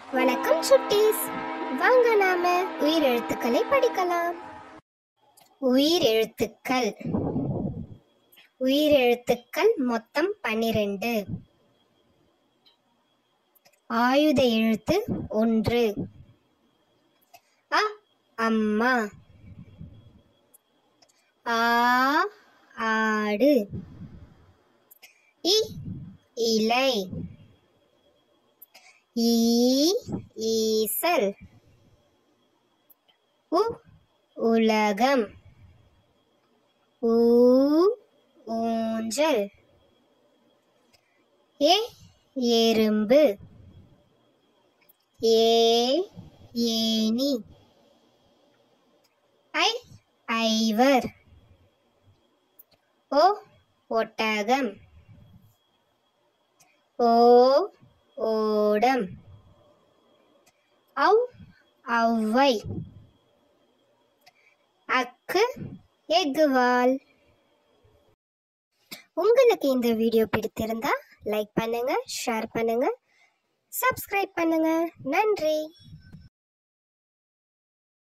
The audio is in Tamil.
வணக்கம் சுட்டீஸ் வாங்க நாம உயிர் எழுத்துக்களை படிக்கலாம் உயிர் எழுத்துக்கள் உயிர் எழுத்துக்கள் மொத்தம் பன்னிரண்டு ஆயுத எழுத்து ஒன்று அ அம்மா ஆ ஆடு இ இலை ஈ ஈசல் உ உலகம் ஊ ஊஞ்சல் ஏ எறும்பு ஏ ஏனி ஐ ஐவர் ஓ ஒட்டகம் ஓ ஓடம் ஔ ஔவை அக்கு எக்குவால் உங்களுக்கு இந்த வீடியோ பிடித்திருந்தா லைக் பண்ணுங்க ஷேர் பண்ணுங்க சப்ஸ்கிரைப் பண்ணுங்க நன்றி